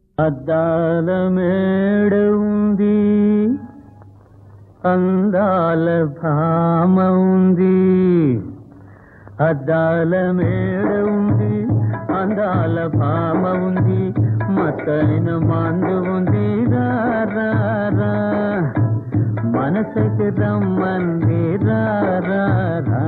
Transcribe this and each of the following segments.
అద్దాల మేడ ఉంది అందాల భామ ఉంది అద్దాల మేడ ఉంది అందాల భామ ఉంది మత్తైన మందు ఉంది రా రా రా మనసుకి రమ్మంది రా రా రా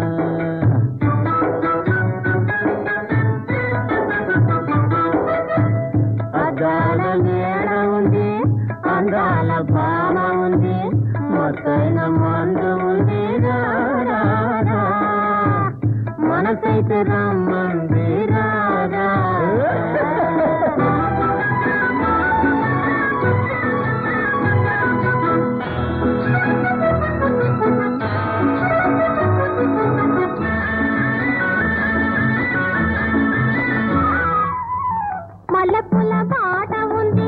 అద్దాల మేడ ఉంది అందాల భామ ఉంది మత్తైన మందు ఉంది రా రా రా మనసైతే రమ్మంది రా రా మల్లెపూల బాట ఉంది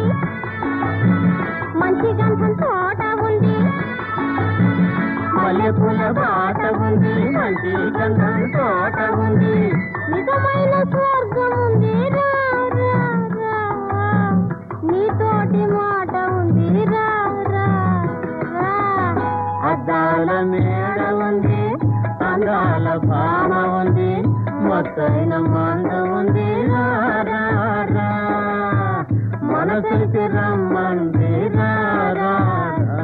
మంచి గంధం తోట ఉంది మల్లెపూల బాట ఉంది మంచి గంధం తోట ఉంది నిజమైన స్వర్గం ఉంది రా రా రా నీతోటి మాట ఉంది రా రా రా అద్దాల మేడ ఉంది అందాల భామ ఉంది మత్తైన మందు ఉంది రా రా రా మనసుకి రమ్మంది రా రా రా.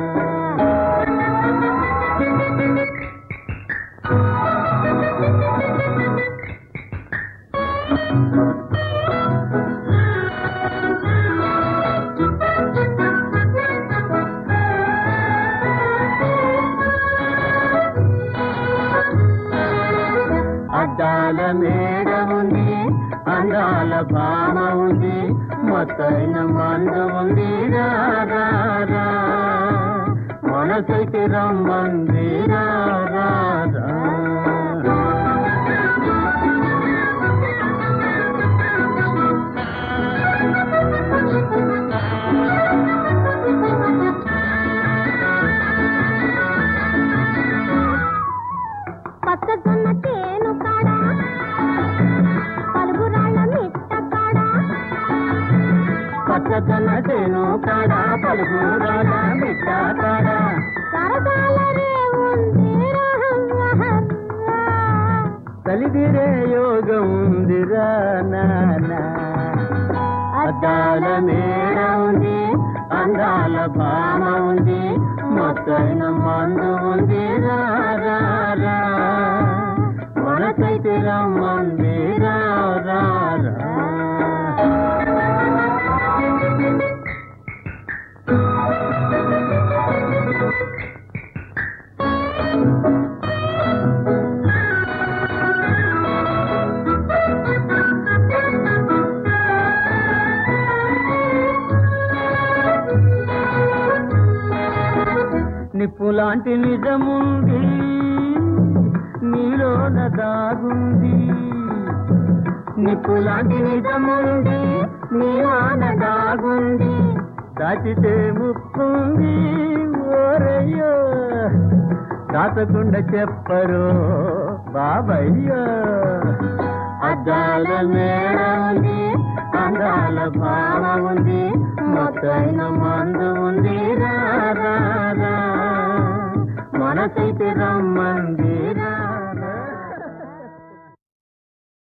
అద్దాల మేడ ఉంది అందాల భామ ఉంది మొత్తైన మందు ఉంది రా రా రా మనసుకి రమ్మంది రా రా రా పచ్చజొన్న తేను కాడ పలుగురాళ్ళ మిట్ట కాడ పచ్చదన తేను కాడ పలుగురాల బిడ్డ కాడ సరదాల రే ఉంది రా రా రా. కలిదిరే యోగం ఉందిరా నానా అద్దాల మేడ ఉంది అందాల భామ ఉంది మొత్తైన మందు ఉంది రా రా రా మనసైతే రమ్మంది రా రా రా నిప్పులాంటి నిజముంది నీలోన దాగుంది నిప్పులాంటి నిజముంది నీలోన దాగుంది దాచితే ముప్పుంది ఓరయ్యో దాచకుండా చెప్పరు బాబయ్యో అద్దాల మేడ ఉంది అందాల భావ ఉంది మొత్తైన మందు ఉంది రా రా రా మనసైతే రమ్మంది రా